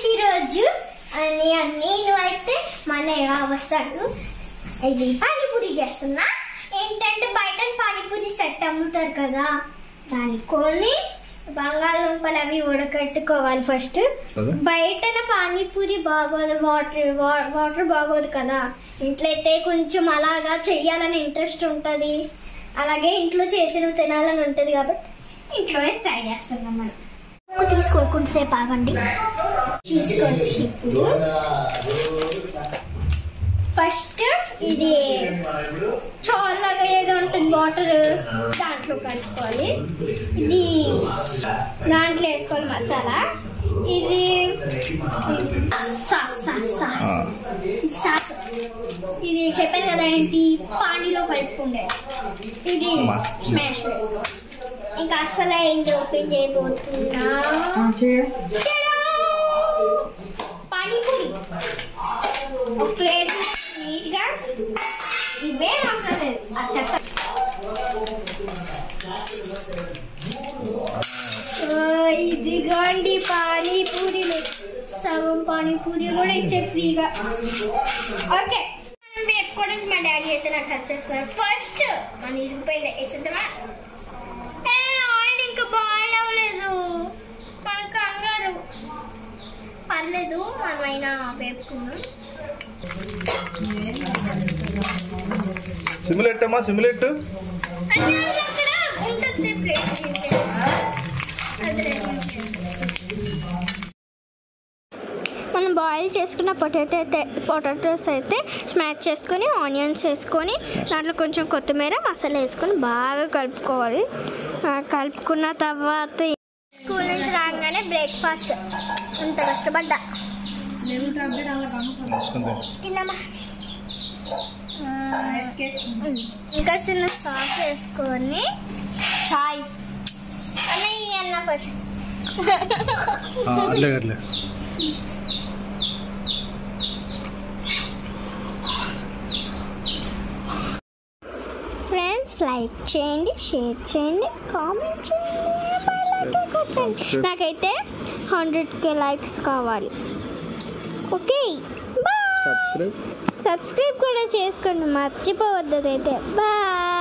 Friends ఈరోజు అని నేను అయితే మన ఎలా వస్తాడు ఇది పానీపూరి చేస్తున్నా ఏంటంటే బయట పానీపూరి సెట్ అమ్ముతారు కదా దాన్ని కొని బంగాళదుంపలు అవి ఉడకట్టుకోవాలి ఫస్ట్ అదే. బయటన పానీపూరి బాగోదు వాటర్ వాటర్ బాగోదు కదా ఇంట్లో అయితే కొంచెం అలాగా చెయ్యాలని ఇంట్రెస్ట్ ఉంటుంది అలాగే ఇంట్లో చేసినవి తినాలని ఉంటుంది కాబట్టి ఇంట్లోనే ట్రై చేస్తున్నాం మనం ఉప్పు తీసుకోవాలి కొంతసేపు ఆగండి తీసుకొచ్చి ఇప్పుడు ఫస్ట్ ఇది చోర్లాగా ఏదో ఉంటుంది వాటర్ దాంట్లో కలుపుకోవాలి ఇది దాంట్లో వేసుకోవాలి మసాలా ఇది సాస్ సాస్ సాస్ ఆ. ఇది సాస్ ఇది చెప్పాను కదా ఏంటి పానీలో కలుపుకుండే ఇది మస్- స్మాష్ ఇంకా అసలు ఏంటి ఓపెన్ చేయబోతున్నా Ta-da! పానీపూరి ఒక ప్లేట్ నీట్ గా ఇవే అవసరం లేదు ఆ చెత్త ఓ, ఇదిగోండి పానీపూరీలు సగం పానీపూరి కూడా ఇచ్చారు ఫ్రీగా ఓకే మనం వేపుకోవడానికి మా డాడీ అయితే నాకు హెల్ప్ చేస్తున్నారు ఫస్ట్ మన ఇరిగిపోయింది వేసేద్దామా ఏ, ఆయిల్ ఇంకా బాయిల్ అవ్వలేదు మన కంగారు పర్లేదు మనమైనా వేపుకుందాం సిమ్యులేట్ అమ్మా సిమ్యులేట్ అంటే అది అక్కడ ఉంటుంది ప్లేట్ అది రెడీ మనం బాయిల్ చేసుకున్న పొటాటో అయితే పొటాటోస్ అయితే స్మాష్ చేసుకొని ఆనియన్స్ వేసుకొని దాంట్లో కొంచెం కొత్తిమీర మసాలా వేసుకొని బాగా కలుపుకోవాలి ఆ, కలుపుకున్న తర్వాత స్కూల్ నుంచి రాగానే బ్రేక్ఫాస్ట్ అంత కష్టపడ్డా తిన్నామా ఇంకా చిన్న సాస్ వేసుకొని చాయ్ అన్నయ్య అన్న ఫస్ట్ అట్లే అట్లే ఫ్రెండ్స్ లైక్ చేయండి షేర్ చేయండి కామెంట్ చేయండి Subscribe. కొట్టండి. Subscribe. నాకైతే హండ్రెడ్ కే లైక్స్ కావాలి ఓకే బాయ్ సబ్స్క్రైబ్ సబ్స్క్రైబ్ కూడా చేసుకోండి మర్చిపోవద్దు అయితే బాయ్